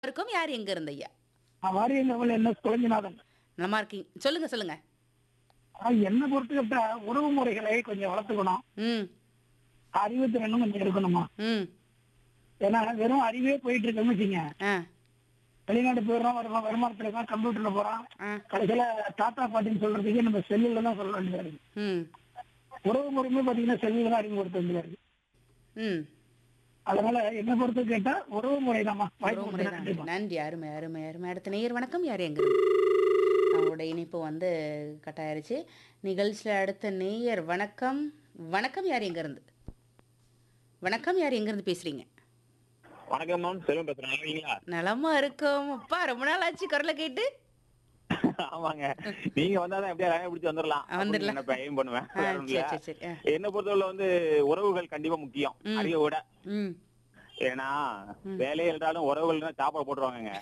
இருக்கும் யார் எங்க இருந்து ஐயா வாரியங்கவல் என்ன குழஞ்சிநாதன் நலமா இருக்கீங்க சொல்லுங்க சொல்லுங்க என்ன பொறுத்துக்கிட்ட உறவு முறைகளை கொஞ்சம் வளர்த்துக்கணும் ம் அறிவுத்திறனும் கொஞ்சம் இருக்கணுமா ம் ஏன்னா வெறும் அறிவே போயிட்டு இருக்கோம்னு வச்சுங்க ஆ வெளிநாடு போயிடுறோம் வருமா வருமானத்துல இருக்கோம் கம்ப்யூட்டர்ல போறோம் ஆ கடைசியில தாத்தா பாட்டின்னு சொல்றதுக்கு நம்ம செல்லுல தான் சொல்ல வேண்டியதா இருக்கு ம் உறவு முறையுமே பாத்தீங்கன்னா செல்லுல தான் அறிமுகப்படுத்த வேண்டியதா இருக்கு ம் அதனால என்ன பொறுத்து கேட்டா உறவு முறைதாம்மா வாய்ப்பு உறவுமுறை கொடுத்தா தான். கண்டிப்பா. நன்றி அருமை அருமை அருமை அடுத்த நேயர் வணக்கம் யார் எங்க இருந்து அவங்களோட இணைப்பு வந்து கட்டாயிருச்சு நிகழ்ச்சியில் அடுத்த நேயர் வணக்கம் வணக்கம் யார் எங்க இருந்து வணக்கம் யார் எங்க இருந்து பேசுறீங்க வணக்கம் மேம் செல்வம் பேசுறேன் நல்லா இருக்கீங்களா நலமா இருக்கோம் அப்பா ரொம்ப நாள் ஆச்சு குரலை கேட்டு ஆமாங்க நீங்க வந்தாதான் எப்படியா லைனை பிடிச்சு வந்துடலாம் ஆ, வந்துடலாம். நினைப்பேன் aim பண்ணுவேன் ஆ, வேற ஒண்ணும் சரி இல்ல. சரி சரி ஆ. என்ன பொறுத்தவரை வந்து உறவுகள் கண்டிப்பா முக்கியம் ம். அறிவை விட ம் ஏன்னா வேலையே இருந்தாலும் உறவுகள் சாப்பாடு போட்டுருவாங்க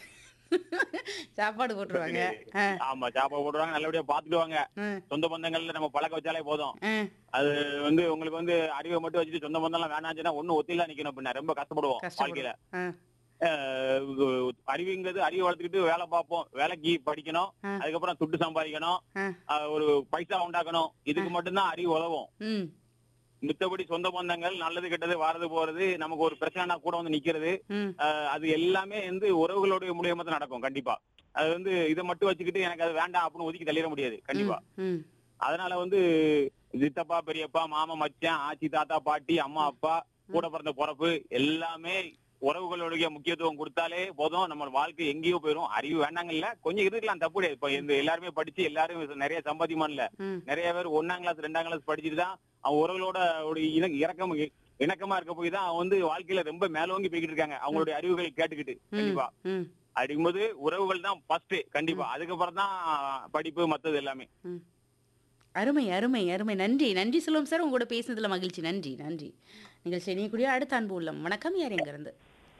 சாப்பாடு போட்டுருவாங்க ஆ ஆமா சாப்பாடு போட்டுருவாங்க நல்லபடியா பாத்துக்குவாங்க ஆ, சொந்த பந்தங்கள்ல நம்ம பழக்க வச்சாலே போதும் ஆ, அது வந்து உங்களுக்கு வந்து அறிவை மட்டும் வச்சுட்டு சொந்த பந்தம் எல்லாம் வேணாச்சுன்னா ஒண்ணும் ஒத்திலாம் நிக்கணும் பின்ன ரொம்ப கஷ்டப்படுவோம் வாழ்க்கையில கஷ்டப்படும் ஆ, அஹ் அறிவுங்கிறது அறிவை வளர்த்துக்கிட்டு வேலை பார்ப்போம் வேலைக்கு படிக்கணும் ஆ. அதுக்கப்புறம் துட்டு சம்பாதிக்கணும் ஆ, அஹ் ஒரு பைசா உண்டாக்கணும் இதுக்கு மட்டும்தான் அறிவு உதவும் ம் மித்தபடி சொந்த பந்தங்கள் நல்லது கெட்டது வரது போறது நமக்கு ஒரு பிரச்சனைனா கூட வந்து நிக்கிறது ம் அஹ் அது எல்லாமே வந்து உறவுகளுடைய மூலியமா தான் நடக்கும் கண்டிப்பா அது வந்து இதை மட்டும் வச்சுக்கிட்டு எனக்கு அது வேண்டாம் அப்படின்னு ஒதுக்கி தள்ளிட முடியாது கண்டிப்பா ம் அதனால வந்து சித்தப்பா பெரியப்பா மாமா மச்சான் ஆச்சி தாத்தா பாட்டி அம்மா அப்பா கூட பிறந்த பிறப்பு எல்லாமே உறவுகளுடைய முக்கியத்துவம் கொடுத்தாலே போதும் நம்ம வாழ்க்கை எங்கேயோ போயிரும் அறிவு வேண்டாங்கல்ல கொஞ்சம் இருக்கலாம் தப்பு கிடையாது இப்ப இந்த எல்லாருமே படிச்சு எல்லாரும் நிறைய சம்பாதியமா இல்ல ம் நிறைய பேர் ஒன்னாம் கிளாஸ் ரெண்டாம் கிளாஸ் படிச்சுட்டு தான் அவன் உறவுகளோட ஒரு இண- இறக்கம் இணக்கமா இருக்க போய் தான் அவன் வந்து வாழ்க்கையில ரொம்ப மேலோங்கி போய்கிட்டு இருக்காங்க அவங்களுடைய அறிவுகள் கேட்டுக்கிட்டு கண்டிப்பா ம் அப்படிங்கும்போது உறவுகள் தான் ஃபர்ஸ்ட் கண்டிப்பா அதுக்கப்புறம் தான் படிப்பு மத்தது எல்லாமே ம். அருமை அருமை அருமை நன்றி நன்றி சொல்லுவோம் சார் உங்களோட பேசுனதுல மகிழ்ச்சி நன்றி நன்றி நிகழ்ச்சி இணையக்கூடிய அடுத்த அன்பு உள்ளம் வணக்கம் யார் எங்க இருந்து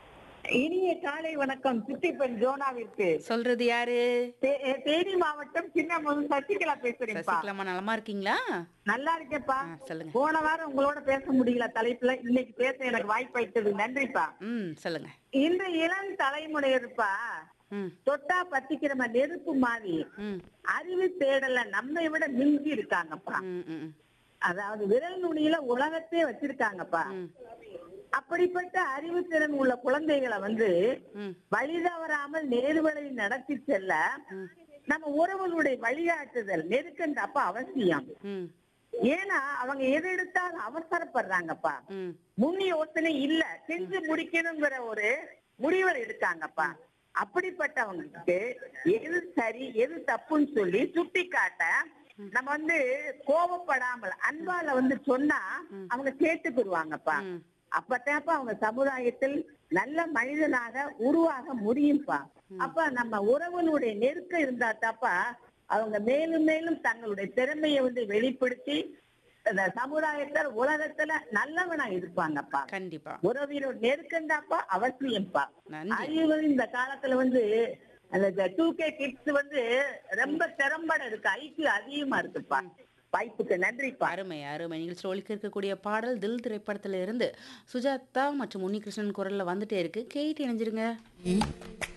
இனிய காலை வணக்கம் சித்திப்பன் ஜோனாவிற்கு சொல்றது யாரு தே- தேனி மாவட்டம் சின்ன சசிகலா பேசுறேன்ப்பா சசிகலாமா நலமா இருக்கீங்களா நல்லா இருக்கேப்பா ஆ, சொல்லுங்க போன வாரம் உங்களோட பேச முடியல தலைப்புல இன்னைக்கு பேச எனக்கு வாய்ப்பு அளித்தது நன்றிப்பா ம் சொல்லுங்க இந்த இளம் தலைமுறையர்ப்பா ம் தொட்டா பத்திக்கிற மாதிரி நெருப்பு மாதிரி ம் அறிவு தேடல நம்மை விட மிஞ்சி இருக்காங்கப்பா ம் ம் ம், அதாவது விரல் நுனியில உலகத்தையே வச்சிருக்காங்கப்பா ம் அப்படிப்பட்ட அறிவுத்திறன் உள்ள குழந்தைகளை வந்து ம் வழிதவறாமல் நேர்வழி நடத்தி செல்ல ம். நம்ம உறவுகளுடைய வழிகாட்டுதல் நெருக்கந்த அப்ப அவசியம் ம் ஏன்னா அவங்க எது எடுத்தாலும் அவசரப்படுறாங்கப்பா ம் முன் யோசனை இல்ல செஞ்சு முடிக்கணுங்கிற ஒரு முடிவுகள் எடுக்காங்கப்பா அப்படிப்பட்டவங்களுக்கு எது சரி எது தப்புன்னு சொல்லி சுட்டி காட்ட நம்ம வந்து கோபப்படாமல் அன்பால வந்து சொன்னா அவங்க கேட்டுக்குருவாங்கப்பா ம். அப்பத்தாப்ப அவங்க சமுதாயத்தில் நல்ல மனிதனாக உருவாக முடியும்ப்பா அப்ப நம்ம உறவுகளுடைய நெருக்கம் இருந்தா தாப்பா அவங்க மேலும் மேலும் தங்களுடைய திறமையை வந்து வெளிப்படுத்தி அந்த சமுதாயத்தில் உலகத்துல நல்லவனா இருப்பாங்கப்பா கண்டிப்பா உறவினோட நெருக்கம் தாப்பா அவசியம்ப்பா நன்றி அறிவு இந்த காலத்துல வந்து அந்த டூ கே கிட்ஸ் வந்து ரொம்ப திறம்பட இருக்கு ஐக்கிய அதிகமா இருக்குப்பா வாய்ப்புக்கு நன்றிப்பா அருமை அருமை நிகழ்ச்சி ஒழிக்க இருக்கக்கூடிய பாடல் தில் திரைப்படத்துல இருந்து சுஜாதா மற்றும் உன்னிகிருஷ்ணன் குரல்ல வந்துட்டே இருக்கு கேட்டு இணைஞ்சிருங்க